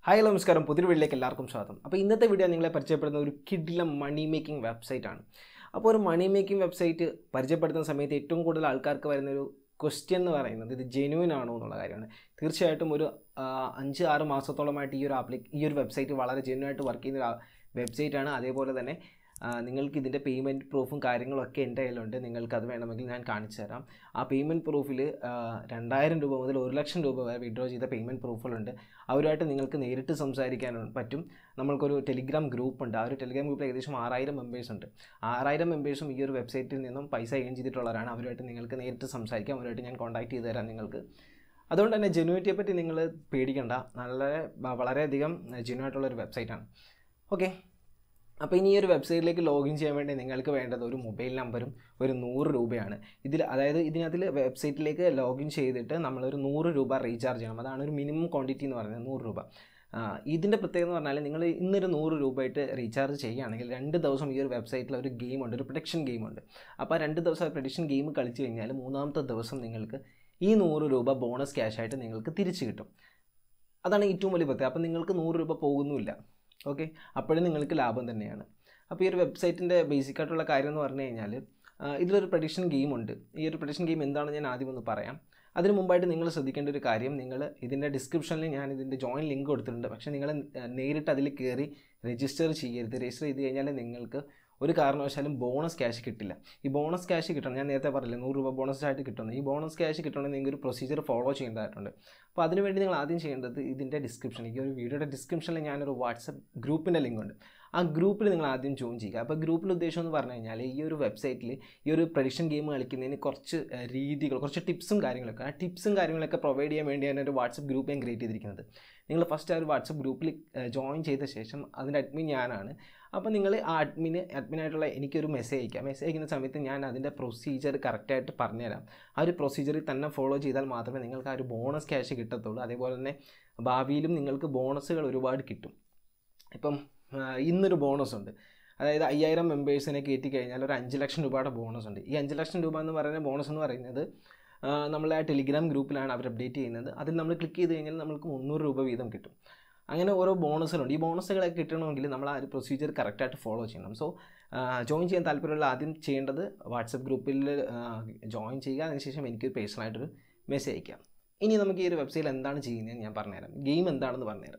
hi hello നമസ്കാരം പുതിയൊരു വീട്ടിലേക്ക് എല്ലാവർക്കും സ്വാഗതം അപ്പോൾ ഇന്നത്തെ വീഡിയോ നിങ്ങളെ പരിചയപ്പെടുന്ന ഒരു കിഡിലെ മണി മേക്കിംഗ് വെബ്സൈറ്റ് ആണ് അപ്പോൾ ഒരു മണി മേക്കിംഗ് വെബ്സൈറ്റ് പരിചയപ്പെടുത്തുന്ന സമയത്ത് ഏറ്റവും കൂടുതൽ ആൾക്കാർക്ക് വരുന്ന ഒരു ക്വസ്റ്റ്യൻ എന്ന് പറയുന്നത് ഇത് ജെനുവിൻ ആണോ എന്നുള്ള കാര്യമാണ് തീർച്ചയായിട്ടും ഒരു ആ, അഞ്ച് ആറ് മാസത്തോളമായിട്ട് ഈ ഒരു ആപ്ലി ഈ ഒരു വെബ്സൈറ്റ് വളരെ ജെന്യൂൻ ആയിട്ട് വർക്ക് ചെയ്യുന്ന ഒരു വെബ്സൈറ്റ് ആണ് അതേപോലെ തന്നെ ആ, നിങ്ങൾക്ക് ഇതിൻ്റെ പേയ്മെൻറ്റ് പ്രൂഫും കാര്യങ്ങളൊക്കെ എൻ്റെ കയ്യിലുണ്ട് നിങ്ങൾക്ക് അത് വേണമെങ്കിൽ ഞാൻ കാണിച്ചു തരാം ആ പേയ്മെൻറ്റ് പ്രൂഫിൽ രണ്ടായിരം രൂപ മുതൽ ഒരു ലക്ഷം രൂപ വരെ വിഡ്രോ ചെയ്ത പേയ്മെൻറ്റ് പ്രൂഫുകളുണ്ട് അവരുമായിട്ട് നിങ്ങൾക്ക് നേരിട്ട് സംസാരിക്കാൻ പറ്റും നമ്മൾക്കൊരു ടെലിഗ്രാം ഗ്രൂപ്പ് ഉണ്ട് ആ ഒരു ടെലിഗ്രാം ഗ്രൂപ്പിൽ ഏകദേശം ആറായിരം മെമ്പേഴ്സ് ഉണ്ട് ആറായിരം മെമ്പേഴ്സും ഈ ഒരു വെബ്സൈറ്റിൽ നിന്നും പൈസ ഏൺ ചെയ്തിട്ടുള്ളവരാണ് അവരുമായിട്ട് നിങ്ങൾക്ക് നേരിട്ട് സംസാരിക്കാം അവരുമായിട്ട് ഞാൻ കോൺടാക്ട് ചെയ്ത് തരാം നിങ്ങൾക്ക് അതുകൊണ്ട് തന്നെ ജെനുവിറ്റിയെ പറ്റി നിങ്ങൾ പേടിക്കണ്ട നല്ല വളരെയധികം ജെന്യൂൻ ആയിട്ടുള്ള ഒരു വെബ്സൈറ്റാണ് ഓക്കെ അപ്പോൾ ഇനി ഈ ഒരു വെബ്സൈറ്റിലേക്ക് ലോഗിൻ ചെയ്യാൻ വേണ്ടി നിങ്ങൾക്ക് വേണ്ടത് ഒരു മൊബൈൽ നമ്പറും ഒരു നൂറ് രൂപയാണ് ഇതിൽ അതായത് ഇതിനകത്തിൽ വെബ്സൈറ്റിലേക്ക് ലോഗിൻ ചെയ്തിട്ട് നമ്മളൊരു നൂറ് രൂപ റീചാർജ് ചെയ്യണം അതാണ് ഒരു മിനിമം ക്വാണ്ടിറ്റി എന്ന് പറയുന്നത് നൂറ് രൂപ ആ, ഇതിൻ്റെ പ്രത്യേകത എന്ന് പറഞ്ഞാൽ നിങ്ങൾ ഇന്നൊരു നൂറ് രൂപയായിട്ട് റീചാർജ് ചെയ്യുകയാണെങ്കിൽ രണ്ട് ദിവസം ഈ ഒരു വെബ്സൈറ്റിൽ ഒരു ഗെയിമുണ്ട് ഒരു പ്രൊഡക്ഷൻ ഗെയിമുണ്ട് അപ്പോൾ ആ രണ്ട് ദിവസം പ്രൊഡക്ഷൻ ഗെയിം കളിച്ച് കഴിഞ്ഞാൽ മൂന്നാമത്തെ ദിവസം നിങ്ങൾക്ക് ഈ നൂറ് രൂപ ബോണസ് ക്യാഷായിട്ട് നിങ്ങൾക്ക് തിരിച്ച് കിട്ടും അതാണ് ഏറ്റവും വലിയ പ്രത്യേകത അപ്പോൾ നിങ്ങൾക്ക് നൂറ് രൂപ പോകുന്നുമില്ല ഓക്കെ അപ്പോഴും നിങ്ങൾക്ക് ലാഭം തന്നെയാണ് അപ്പോൾ ഈ ഒരു വെബ്സൈറ്റിൻ്റെ ബേസിക് ആയിട്ടുള്ള കാര്യം എന്ന് പറഞ്ഞു കഴിഞ്ഞാൽ ആ, ഇതിലൊരു പ്രഡിക്ഷൻ ഗെയിം ഉണ്ട് ഈ ഒരു പ്രഡിക്ഷൻ ഗെയിം എന്താണെന്ന് ഞാൻ ആദ്യം ഒന്ന് പറയാം അതിന് മുമ്പായിട്ട് നിങ്ങൾ ശ്രദ്ധിക്കേണ്ട ഒരു കാര്യം നിങ്ങൾ ഇതിൻ്റെ ഡിസ്ക്രിപ്ഷനിൽ ഞാൻ ഇതിൻ്റെ ജോയിൻ ലിങ്ക് കൊടുത്തിട്ടുണ്ട് പക്ഷേ നിങ്ങൾ നേരിട്ട് അതിൽ കയറി രജിസ്റ്റർ ചെയ്യരുത് രജിസ്റ്റർ ചെയ്ത് കഴിഞ്ഞാൽ നിങ്ങൾക്ക് ഒരു കാരണവശാലും ബോണസ് ക്യാഷ് കിട്ടില്ല ഈ ബോണസ് ക്യാഷ് കിട്ടണം ഞാൻ നേരത്തെ പറഞ്ഞില്ലേ നൂറ് രൂപ ബോണസ് ആയിട്ട് കിട്ടുന്നു ഈ ബോണസ് ക്യാഷ് കിട്ടണമെങ്കിൽ നിങ്ങൾ ഒരു പ്രൊസീജിയർ ഫോളോ ചെയ്യേണ്ടതായിട്ടുണ്ട് അപ്പോൾ അതിനുവേണ്ടി നിങ്ങൾ ആദ്യം ചെയ്യേണ്ടത് ഇതിൻ്റെ ഡിസ്ക്രിപ്ഷൻ ഈ ഒരു വീഡിയോയുടെ ഡിസ്ക്രിപ്ഷനിൽ ഞാനൊരു വാട്സപ്പ് ഗ്രൂപ്പിൻ്റെ ലിങ്ക് ഉണ്ട് ആ ഗ്രൂപ്പിൽ നിങ്ങൾ ആദ്യം ജോയിൻ ചെയ്യുക അപ്പോൾ ഗ്രൂപ്പിൽ ഉദ്ദേശം എന്ന് പറഞ്ഞു കഴിഞ്ഞാൽ ഈ ഒരു വെബ്സൈറ്റിൽ ഈ ഒരു പ്രഡിക്ഷൻ ഗെയിം കളിക്കുന്നതിന് കുറച്ച് ഏഹ്, രീതികൾ കുറച്ച് ടിപ്സും കാര്യങ്ങളൊക്കെ ആ ടിപ്സും കാര്യങ്ങളൊക്കെ പ്രൊവൈഡ് ചെയ്യാൻ വേണ്ടിയാണ് ഒരു വാട്സപ്പ് ഗ്രൂപ്പ് ഞാൻ ക്രിയേറ്റ് ചെയ്തിരിക്കുന്നത് നിങ്ങൾ ഫസ്റ്റ് ആ ഒരു വാട്സപ്പ് ഗ്രൂപ്പിൽ ജോയിൻ ചെയ്ത ശേഷം അതിൻ്റെ അഡ്മിൻ ഞാനാണ് അപ്പോൾ നിങ്ങൾ ആ അഡ്മിന് അഡ്മിനായിട്ടുള്ള എനിക്കൊരു മെസ്സേജ് അയക്കാം മെസ്സേജ് അയക്കുന്ന സമയത്ത് ഞാൻ അതിൻ്റെ പ്രൊസീജിയർ കറക്റ്റായിട്ട് പറഞ്ഞുതരാം ആ ഒരു പ്രൊസീജിയറിൽ തന്നെ ഫോളോ ചെയ്താൽ മാത്രമേ നിങ്ങൾക്ക് ആ ഒരു ബോണസ് ക്യാഷ് കിട്ടത്തുള്ളൂ അതേപോലെ തന്നെ ഭാവിയിലും നിങ്ങൾക്ക് ബോണസുകൾ ഒരുപാട് കിട്ടും ഇപ്പം ആ, ഇന്നൊരു ബോണസ് ഉണ്ട് അതായത് അയ്യായിരം മെമ്പേഴ്സിനെ കയറ്റി കഴിഞ്ഞാൽ ഒരു അഞ്ച് ലക്ഷം രൂപയുടെ ബോണസ് ഉണ്ട് ഈ അഞ്ച് ലക്ഷം രൂപ എന്ന് പറയുന്ന ബോണസ് എന്ന് പറയുന്നത് ആ, നമ്മളെ ആ ടെലിഗ്രാം ഗ്രൂപ്പിലാണ് അവർ അപ്ഡേറ്റ് ചെയ്യുന്നത് അതിൽ നമ്മൾ ക്ലിക്ക് ചെയ്ത് കഴിഞ്ഞാൽ നമുക്ക് മുന്നൂറ് രൂപ വീതം കിട്ടും അങ്ങനെ ഓരോ ബോണസുകളുണ്ട് ഈ ബോണസുകളൊക്കെ കിട്ടണമെങ്കിൽ നമ്മൾ ആ ഒരു പ്രൊസീജിയർ കറക്റ്റായിട്ട് ഫോളോ ചെയ്യണം സോ ജോയിൻ ചെയ്യാൻ താല്പര്യമുള്ള ആദ്യം ചെയ്യേണ്ടത് വാട്സപ്പ് ഗ്രൂപ്പിൽ ജോയിൻ ചെയ്യുക അതിനുശേഷം എനിക്ക് പേഴ്സണലായിട്ടൊരു മെസ്സേജ് അയക്കാം ഇനി നമുക്ക് ഈ ഒരു വെബ്സൈറ്റിൽ എന്താണ് ചെയ്യുന്നത് ഞാൻ പറഞ്ഞുതരാം ഗെയിം എന്താണെന്ന് പറഞ്ഞുതരാം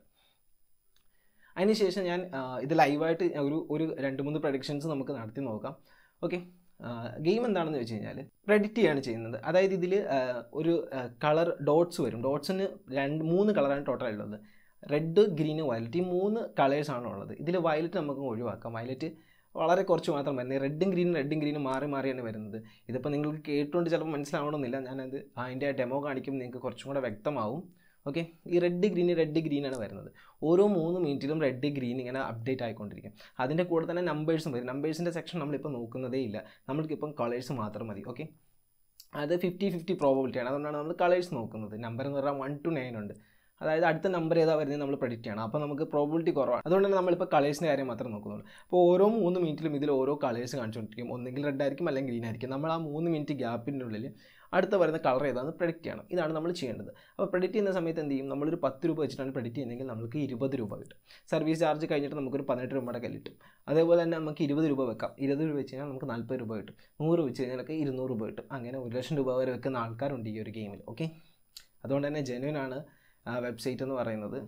അതിനുശേഷം ഞാൻ ആ, ഇത് ലൈവായിട്ട് ഒരു ഒരു രണ്ട് മൂന്ന് പ്രഡിക്ഷൻസ് നമുക്ക് നടത്തി നോക്കാം ഓക്കെ ഗെയിം എന്താണെന്ന് വെച്ച് കഴിഞ്ഞാൽ പ്രെഡിക്റ്റ് ചെയ്യാണ് ചെയ്യുന്നത് അതായത് ഇതിൽ ഒരു കളർ ഡോട്ട്സ് വരും ഡോട്ട്സിന് രണ്ട് മൂന്ന് കളറാണ് ടോട്ടൽ ഉള്ളത് റെഡ് ഗ്രീന് വയലറ്റ് ഈ മൂന്ന് കളേഴ്സാണ് ഉള്ളത് ഇതിൽ വയലറ്റ് നമുക്ക് ഒഴിവാക്കാം വയലറ്റ് വളരെ കുറച്ച് മാത്രം വരുന്നത് റെഡും ഗ്രീനും റെഡും ഗ്രീനും മാറി മാറിയാണ് വരുന്നത് ഇതിപ്പോൾ നിങ്ങൾക്ക് കേട്ടുകൊണ്ട് ചിലപ്പോൾ മനസ്സിലാവണമെന്നില്ല ഞാനത് അതിൻ്റെ ഡെമോ കാണിക്കുമ്പോൾ നിങ്ങൾക്ക് കുറച്ചും കൂടെ വ്യക്തമാവും ഓക്കെ ഈ റെഡ് ഗ്രീൻ റെഡ് ഗ്രീനാണ് വരുന്നത് ഓരോ മൂന്ന് മിനിറ്റിലും റെഡ് ഗ്രീൻ ഇങ്ങനെ അപ്ഡേറ്റ് ആയിക്കൊണ്ടിരിക്കും അതിൻ്റെ കൂടെ തന്നെ നമ്പേഴ്സും വരും നമ്പേഴ്സിൻ്റെ സെക്ഷൻ നമ്മളിപ്പോൾ നോക്കുന്നതേ ഇല്ല നമ്മൾക്കിപ്പം കളേഴ്സ് മാത്രം മതി ഓക്കെ അത് ഫിഫ്റ്റി ഫിഫ്റ്റി പ്രോബിലിറ്റിയാണ് അതുകൊണ്ടാണ് നമ്മൾ കളേഴ്സ് നോക്കുന്നത് നമ്പർ എന്ന് പറഞ്ഞാൽ വൺ ടു നയൻ ഉണ്ട് അതായത് അടുത്ത നമ്പർ ഏതാ വരുന്നത് നമ്മൾ പ്രെഡിക്റ്റ് ചെയ്യണം അപ്പോൾ നമുക്ക് പ്രോബിലിറ്റി കുറവാണ് അതുകൊണ്ട് തന്നെ നമ്മളിപ്പോൾ കളേഴ്സിൻ്റെ കാര്യം മാത്രം നോക്കുന്നുള്ളൂ അപ്പോൾ ഓരോ മൂന്ന് മിനിറ്റിലും ഇതിൽ ഓരോ കളേഴ്സ് കാണിച്ചുകൊണ്ടിരിക്കും ഒന്നെങ്കിൽ റെഡ് ആയിരിക്കും അല്ലെങ്കിൽ ഗ്രീൻ ആയിരിക്കും നമ്മൾ ആ മൂന്ന് മിനിറ്റ് ഗ്യാപ്പിൻ്റെ ഉള്ളിൽ അടുത്ത വരുന്ന കളർ ഏതാണെന്ന് പ്രെഡിക്റ്റ് ചെയ്യണം ഇതാണ് നമ്മൾ ചെയ്യേണ്ടത് അപ്പോൾ പ്രെഡിക്റ്റ് ചെയ്യുന്ന സമയത്ത് എന്ത് ചെയ്യും നമ്മളൊരു പത്ത് രൂപ വെച്ചിട്ടാണ് പ്രെഡിക്റ്റ് ചെയ്യുന്നതെങ്കിൽ നമുക്ക് ഇരുപത് രൂപ കിട്ടും സർവീസ് ചാർജ് കഴിഞ്ഞിട്ട് നമുക്കൊരു പതിനെട്ട് രൂപയുടെ കയ്യിൽ കിട്ടും അതേപോലെ തന്നെ നമുക്ക് ഇരുപത് രൂപ വെക്കാം ഇരുപത് രൂപ വെച്ച് കഴിഞ്ഞാൽ നമുക്ക് നാൽപ്പത് രൂപ കിട്ടും നൂറ് വെച്ച് കഴിഞ്ഞാലൊക്കെ ഇരുന്നൂറ് രൂപ കിട്ടും അങ്ങനെ ഒരു ലക്ഷം രൂപ വരെ വെക്കുന്ന ആൾക്കാരുണ്ട് ഈ ഒരു ഗെയിമിൽ ഓക്കെ അതുകൊണ്ട് തന്നെ ജെന്യൂൻ ആണ് ആ വെബ്സൈറ്റ് എന്ന് പറയുന്നത്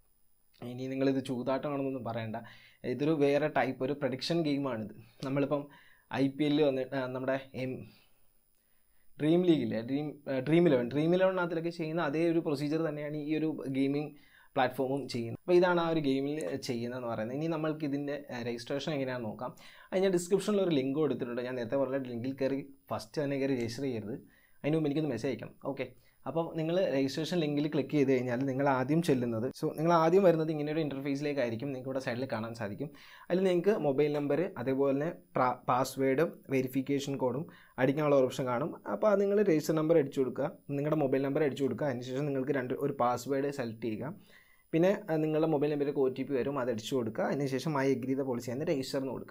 ഇനി നിങ്ങളിത് ചൂതാട്ടമാണെന്നൊന്നും പറയണ്ട ഇതൊരു വേറെ ടൈപ്പ് ഒരു പ്രഡിക്ഷൻ ഗെയിമാണിത് നമ്മളിപ്പം ഐ പി എല്ലിൽ വന്നിട്ട് ആ, നമ്മുടെ എം ഡ്രീം ലീഗില്ലേ ഡ്രീം ഡ്രീം ഇലവൻ ഡ്രീം ഇലവനകത്തിലൊക്കെ ചെയ്യുന്ന അതേ ഒരു പ്രൊസീജിയർ തന്നെയാണ് ഈ ഒരു ഗെയിമിംഗ് പ്ലാറ്റ്ഫോമും ചെയ്യുന്നത് അപ്പോൾ ഇതാണ് ആ ഒരു ഗെയിമിൽ ചെയ്യുന്നതെന്ന് പറയുന്നത് ഇനി നമ്മൾക്ക് ഇതിൻ്റെ രജിസ്ട്രേഷൻ എങ്ങനെയാണെന്ന് നോക്കാം അത് ഞാൻ ഡിസ്ക്രിപ്ഷനിൽ ഒരു ലിങ്ക് കൊടുത്തിട്ടുണ്ട് ഞാൻ നേരത്തെ പറഞ്ഞ ലിങ്കിൽ കയറി ഫസ്റ്റ് തന്നെ കയറി രജിസ്റ്റർ ചെയ്യരുത് അതിന് മുമ്പ് എനിക്കൊന്ന് മെസ്സേജ് അയക്കണം ഓക്കെ അപ്പോൾ നിങ്ങൾ രജിസ്ട്രേഷൻ ലിങ്കിൽ ക്ലിക്ക് ചെയ്ത് കഴിഞ്ഞാൽ നിങ്ങൾ ആദ്യം ചെല്ലുന്നത് സോ നിങ്ങൾ ആദ്യം വരുന്നത് ഇങ്ങനെ ഒരു ഇൻ്റർഫേസിലേക്കായിരിക്കും നിങ്ങൾക്ക് ഇവിടെ സൈഡിൽ കാണാൻ സാധിക്കും അതിൽ നിങ്ങൾക്ക് മൊബൈൽ നമ്പർ അതേപോലെ തന്നെ പാസ്വേഡും വെരിഫിക്കേഷൻ കോഡും അടിക്കാനുള്ള ഓപ്ഷൻ കാണും അപ്പോൾ അത് നിങ്ങൾ രജിസ്റ്റർ നമ്പർ അടിച്ചു കൊടുക്കുക നിങ്ങളുടെ മൊബൈൽ നമ്പർ അടിച്ചു കൊടുക്കുക അതിനുശേഷം നിങ്ങൾക്ക് രണ്ട് ഒരു പാസ്വേഡ് സെലക്ട് ചെയ്യുക പിന്നെ അഹ് നിങ്ങളുടെ മൊബൈൽ നമ്പറിലേക്ക് ഒ ടി പി വരും അത് അടിച്ചു കൊടുക്കുക അതിനുശേഷം ഐ എഗ്രി ദ പോളിസി എന്ന് രജിസ്റ്റർ എന്ന് കൊടുക്കുക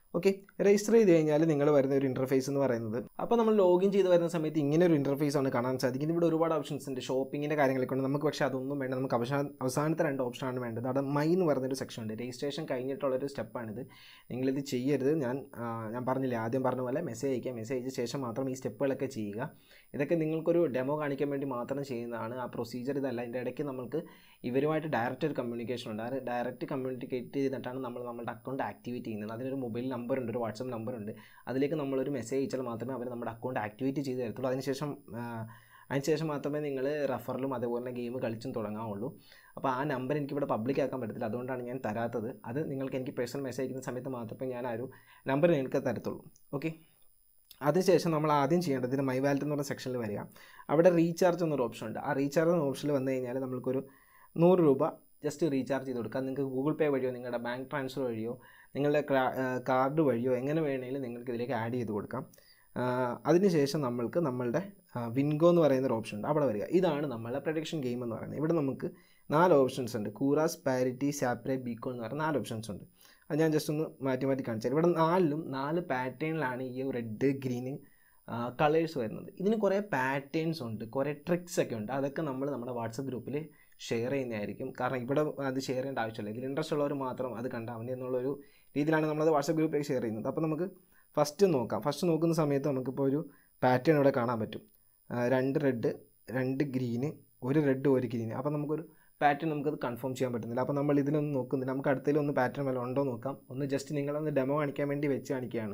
ഓക്കെ രജിസ്റ്റർ ചെയ്ത് കഴിഞ്ഞാൽ നിങ്ങൾ വരുന്ന ഒരു ഇൻ്റർഫേസ് എന്ന് പറയുന്നത് അപ്പോൾ നമ്മൾ ലോഗിൻ ചെയ്ത് വരുന്ന സമയത്ത് ഇങ്ങനെ ഒരു ഇൻ്റർഫേസ് ആണ് കാണാൻ സാധിക്കുന്നത് ഇവിടെ ഒരുപാട് ഓപ്ഷൻസ് ഉണ്ട് ഷോപ്പിങ്ങിൻ്റെ കാര്യങ്ങളൊക്കെ ഉണ്ട് നമുക്ക് പക്ഷേ അതൊന്നും വേണ്ട നമുക്ക് അവസാന അവസാനത്തെ രണ്ട് ഓപ്ഷനാണ് വേണ്ടത് അവിടെ മൈ എന്ന് പറയുന്നൊരു സെക്ഷൻ ഉണ്ട് രജിസ്ട്രേഷൻ കഴിഞ്ഞിട്ടുള്ളൊരു സ്റ്റെപ്പാണിത് നിങ്ങളിത് ചെയ്യരുത് ഞാൻ ആ, ഞാൻ പറഞ്ഞില്ലേ ആദ്യം പറഞ്ഞ പോലെ മെസ്സേജ് അയക്കുക മെസ്സേജ് അയച്ച ശേഷം മാത്രം ഈ സ്റ്റെപ്പുകളൊക്കെ ചെയ്യുക ഇതൊക്കെ നിങ്ങൾക്കൊരു ഡെമോ കാണിക്കാൻ വേണ്ടി മാത്രം ചെയ്യുന്നതാണ് ആ പ്രൊസീജിയർ ഇതല്ല ഇതിൻ്റെ ഇടയ്ക്ക് നമുക്ക് ഇവരുമായിട്ട് ഡയറക്റ്റ് ഒരു കമ്മ്യൂണിക്കേഷൻ ഉണ്ട് ആ ഡയറക്റ്റ് കമ്മ്യൂണിക്കേറ്റ് ചെയ്തിട്ടാണ് നമ്മൾ നമ്മുടെ അക്കൗണ്ട് ആക്ടിവേറ്റ് ചെയ്യുന്നത് അതിനൊരു മൊബൈൽ നമ്പർ ഉണ്ട് ഒരു വാട്സപ്പ് നമ്പർ ഉണ്ട് അതിലേക്ക് നമ്മളൊരു മെസ്സേജ് അയച്ചാൽ മാത്രമേ അവർ നമ്മുടെ അക്കൗണ്ട് ആക്ടിവേറ്റ് ചെയ്ത് തരത്തുള്ളൂ അതിനുശേഷം ആ, അതിനുശേഷം മാത്രമേ നിങ്ങൾ റഫറിലും അതേപോലെ ഗെയിം കളിച്ചും തുടങ്ങാവുള്ളൂ അപ്പോൾ ആ നമ്പർ എനിക്കിവിടെ പബ്ലിക് ആക്കാൻ പറ്റത്തില്ല അതുകൊണ്ടാണ് ഞാൻ തരാത്തത് അത് നിങ്ങൾക്ക് എനിക്ക് പേഴ്സണൽ മെസ്സേജ് അയക്കുന്ന സമയത്ത് മാത്രമേ ഞാൻ ആ ഒരു നമ്പർ നിങ്ങൾക്ക് തരത്തുള്ളൂ ഓക്കെ അതിനുശേഷം നമ്മൾ ആദ്യം ചെയ്യേണ്ടത് ഇതിന് മൈ വാലറ്റ് എന്ന് പറഞ്ഞ സെക്ഷനിൽ വരിക അവിടെ റീചാർജ് എന്നൊരു ഓപ്ഷൻ ഉണ്ട് ആ റീചാർജ് എന്ന ഓപ്ഷനിൽ വന്നു കഴിഞ്ഞാൽ നമ്മൾക്കൊരു നൂറ് രൂപ ജസ്റ്റ് റീചാർജ് ചെയ്ത് കൊടുക്കാം നിങ്ങൾക്ക് ഗൂഗിൾ പേ വഴിയോ നിങ്ങളുടെ ബാങ്ക് ട്രാൻസ്ഫർ വഴിയോ നിങ്ങളുടെ കാർഡ് വഴിയോ എങ്ങനെ വേണമെങ്കിലും നിങ്ങൾക്ക് ഇതിലേക്ക് ആഡ് ചെയ്ത് കൊടുക്കാം ആ, അതിനുശേഷം നമ്മൾക്ക് നമ്മളുടെ വിൻഗോ എന്ന് പറയുന്ന ഒരു ഓപ്ഷൻ ഉണ്ട് അവിടെ വരിക ഇതാണ് നമ്മളുടെ പ്രൊഡക്ഷൻ ഗെയിം എന്ന് പറയുന്നത് ഇവിടെ നമുക്ക് നാല് ഓപ്ഷൻസ് ഉണ്ട് കൂറാസ് പാരിറ്റി സാപ്രെ ബീക്കോ എന്ന് പറയുന്ന നാല് ഓപ്ഷൻസ് ഉണ്ട് അത് ഞാൻ ജസ്റ്റ് ഒന്ന് മാറ്റി മാറ്റി കാണിച്ചു ഇവിടെ നാലിലും നാല് പാറ്റേണിലാണ് ഈ റെഡ് ഗ്രീന് കളേഴ്സ് വരുന്നത് ഇതിന് കുറേ പാറ്റേൺസ് ഉണ്ട് കുറേ ട്രിക്സ് ഒക്കെ ഉണ്ട് അതൊക്കെ നമ്മൾ നമ്മുടെ വാട്സപ്പ് ഗ്രൂപ്പിൽ ഷെയർ ചെയ്യുന്നതായിരിക്കും കാരണം ഇവിടെ അത് ഷെയർ ചെയ്യേണ്ട ആവശ്യമില്ല ഇതിൽ ഇൻട്രസ്റ്റ് ഉള്ളവർ മാത്രം അത് കണ്ടാൽ മതി എന്നുള്ളൊരു രീതിയിലാണ് നമ്മളത് വാട്സപ്പ് ഗ്രൂപ്പിലേക്ക് ഷെയർ ചെയ്യുന്നത് അപ്പോൾ നമുക്ക് ഫസ്റ്റ് നോക്കാം ഫസ്റ്റ് നോക്കുന്ന സമയത്ത് നമുക്കിപ്പോൾ ഒരു പാറ്റേൺ ഇവിടെ കാണാൻ പറ്റും ആ, രണ്ട് റെഡ് രണ്ട് ഗ്രീന് ഒരു റെഡ് ഒരു ഗ്രീന് അപ്പോൾ നമുക്കൊരു പാറ്റേൺ നമുക്കത് കൺഫേം ചെയ്യാൻ പറ്റുന്നില്ല അപ്പോൾ നമ്മൾ ഇതിനൊന്നും നോക്കുന്നില്ല നമുക്ക് അടുത്തതിൽ ഒന്ന് പാറ്റേൺ വല്ല ഉണ്ടോ എന്ന് നോക്കാം ഒന്ന് ജസ്റ്റ് നിങ്ങളൊന്ന് ഡെമോ കാണിക്കാൻ വേണ്ടി വെച്ച് കാണിക്കുകയാണ്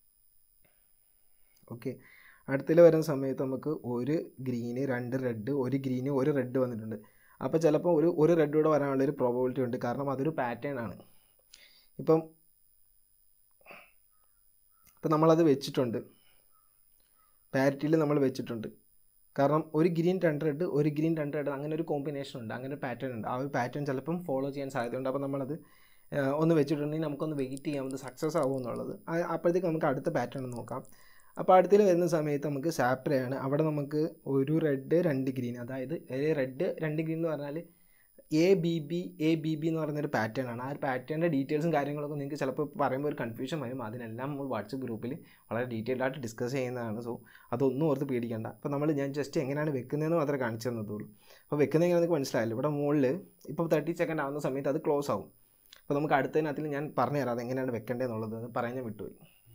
ഓക്കെ അടുത്തതിൽ വരുന്ന സമയത്ത് നമുക്ക് ഒരു ഗ്രീന് രണ്ട് റെഡ് ഒരു ഗ്രീന് ഒരു റെഡ് വന്നിട്ടുണ്ട് അപ്പോൾ ചിലപ്പോൾ ഒരു ഒരു റെഡ് കൂടെ വരാനുള്ളൊരു പ്രോബബിലിറ്റി ഉണ്ട് കാരണം അതൊരു പാറ്റേൺ ആണ് ഇപ്പം ഇപ്പം നമ്മളത് വെച്ചിട്ടുണ്ട് പാരിറ്റിയിൽ നമ്മൾ വെച്ചിട്ടുണ്ട് കാരണം ഒരു ഗ്രീൻ രണ്ട് റെഡ് ഒരു ഗ്രീൻ രണ്ട് റെഡ് അങ്ങനെ ഒരു കോമ്പിനേഷൻ ഉണ്ട് അങ്ങനെ ഒരു പാറ്റേൺ ഉണ്ട് ആ ഒരു പാറ്റേൺ ചിലപ്പം ഫോളോ ചെയ്യാൻ സാധ്യതയുണ്ട് അപ്പോൾ നമ്മളത് ആ, ഒന്ന് വെച്ചിട്ടുണ്ടെങ്കിൽ നമുക്കൊന്ന് വെയിറ്റ് ചെയ്യാം അത് സക്സസ് ആവും എന്നുള്ളത് ആ- അപ്പോഴത്തേക്ക് നമുക്ക് അടുത്ത പാറ്റേൺ നോക്കാം അപ്പോൾ അടുത്തതിൽ വരുന്ന സമയത്ത് നമുക്ക് സാപ്രയാണ് അവിടെ നമുക്ക് ഒരു റെഡ് രണ്ട് ഗ്രീൻ അതായത് റെഡ് രണ്ട് ഗ്രീൻ എന്ന് പറഞ്ഞാൽ A B B A B B എന്ന് പറയുന്നൊരു പാറ്റേൺ ആണ് ആ ഒരു പാറ്റേണിൻ്റെ ഡീറ്റെയിൽസും കാര്യങ്ങളൊക്കെ നിങ്ങൾക്ക് ചിലപ്പോൾ പറയുമ്പോൾ ഒരു കൺഫ്യൂഷൻ വരും അതിനെല്ലാം നമ്മൾ വാട്സപ്പ് ഗ്രൂപ്പിൽ വളരെ ഡീറ്റെയിൽഡ് ആയിട്ട് ഡിസ്കസ് ചെയ്യുന്നതാണ് സോ അതൊന്നും ഓർത്ത് പേടിക്കേണ്ട അപ്പോൾ നമ്മൾ ഞാൻ ജസ്റ്റ് എങ്ങനെയാണ് വെക്കുന്നതെന്ന് മാത്രമേ കാണിച്ചു തന്നതുള്ളൂ അപ്പോൾ വെക്കുന്നത് എങ്ങനെ നിങ്ങൾക്ക് മനസ്സിലായല്ലോ ഇവിടെ മുകളിൽ ഇപ്പോൾ തേർട്ടി സെക്കൻഡ് ആവുന്ന സമയത്ത് അത് ക്ലോസ് ആവും അപ്പോൾ നമുക്ക് അടുത്തതിനകത്തിൽ ഞാൻ പറഞ്ഞു തരാം അതെങ്ങനെയാണ് വെക്കേണ്ടതെന്നുള്ളത് അത് പറയാൻ ഞാൻ വിട്ടുപോയി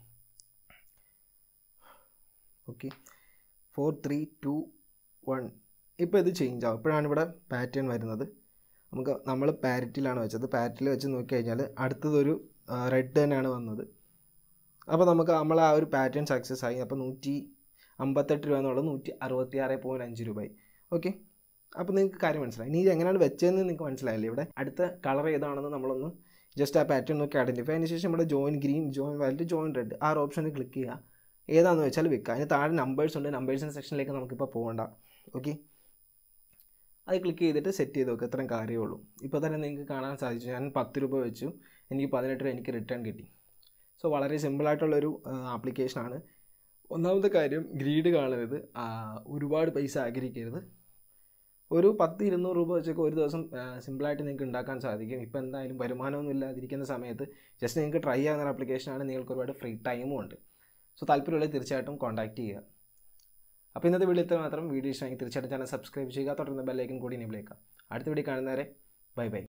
okay four three two one ഇപ്പോൾ ഇത് ചേഞ്ച് ആവും ഇപ്പോഴാണ് ഇവിടെ പാറ്റേൺ വരുന്നത് നമുക്ക് നമ്മൾ പാരറ്റിലാണ് വെച്ചത് പാരറ്റിൽ വെച്ച് നോക്കി കഴിഞ്ഞാൽ അടുത്തതൊരു റെഡ് തന്നെയാണ് വന്നത് അപ്പോൾ നമുക്ക് നമ്മൾ ആ ഒരു പാറ്റേൺ സക്സസ് ആയി അപ്പോൾ നൂറ്റി അമ്പത്തെട്ട് രൂപ എന്നുള്ളത് നൂറ്റി അറുപത്തി ആറ് പോയിൻറ്റ് അഞ്ച് രൂപയായി ഓക്കെ അപ്പോൾ നിങ്ങൾക്ക് കാര്യം മനസ്സിലായി ഇനി ഇത് എങ്ങനെയാണ് വെച്ചതെന്ന് നിങ്ങൾക്ക് മനസ്സിലായില്ലേ ഇവിടെ അടുത്ത കളർ ഏതാണെന്ന് നമ്മളൊന്ന് ജസ്റ്റ് ആ പാറ്റേൺ നോക്കി ഐഡൻറ്റിഫൈ അതിന് ശേഷം ഇവിടെ join green join violet join red ആ ഒരു ഓപ്ഷനിൽ ക്ലിക്ക് ചെയ്യുക ഏതാണെന്ന് വെച്ചാൽ വെക്കുക അതിന് താഴെ നമ്പേഴ്സ് ഉണ്ട് നമ്പേഴ്സിൻ്റെ സെക്ഷനിലേക്ക് നമുക്കിപ്പോൾ പോകണ്ട ഓക്കെ അത് ക്ലിക്ക് ചെയ്തിട്ട് സെറ്റ് ചെയ്ത് നോക്കുക ഇത്രയും കാര്യമേ ഉള്ളൂ ഇപ്പോൾ തന്നെ നിങ്ങൾക്ക് കാണാൻ സാധിച്ചു ഞാൻ പത്ത് രൂപ വെച്ചു എനിക്ക് പതിനെട്ട് രൂപ എനിക്ക് റിട്ടേൺ കിട്ടി സോ വളരെ സിമ്പിളായിട്ടുള്ളൊരു ആപ്ലിക്കേഷനാണ് ഒന്നാമത്തെ കാര്യം ഗ്രീഡ് കാണരുത് ആ, ഒരുപാട് പൈസ ആഗ്രഹിക്കരുത് ഒരു പത്ത് ഇരുന്നൂറ് രൂപ വെച്ചൊക്കെ ഒരു ദിവസം സിമ്പിളായിട്ട് നിങ്ങൾക്ക് ഉണ്ടാക്കാൻ സാധിക്കും ഇപ്പോൾ എന്തായാലും വരുമാനമൊന്നും ഇല്ലാതിരിക്കുന്ന സമയത്ത് ജസ്റ്റ് നിങ്ങൾക്ക് ട്രൈ ചെയ്യാവുന്ന ഒരു ആപ്ലിക്കേഷനാണ് നിങ്ങൾക്ക് ഒരുപാട് ഫ്രീ ടൈമും ഉണ്ട് സോ താല്പര്യമുള്ള തീർച്ചയായിട്ടും കോൺടാക്ട് ചെയ്യുക അപ്പോൾ ഇന്നത്തെ വീഡിയോ ഇത്ര മാത്രം വീഡിയോ ഇഷ്ടമെങ്കിൽ തീർച്ചയായിട്ടും ചാനൽ സബ്സ്ക്രൈബ് ചെയ്യുക തുടർന്ന് ബെല്ലൈക്കൻ കൂടി എനേബിൾ ചെയ്യുക അടുത്ത വീഡിയോ കാണുന്നവരെ ബൈ ബൈ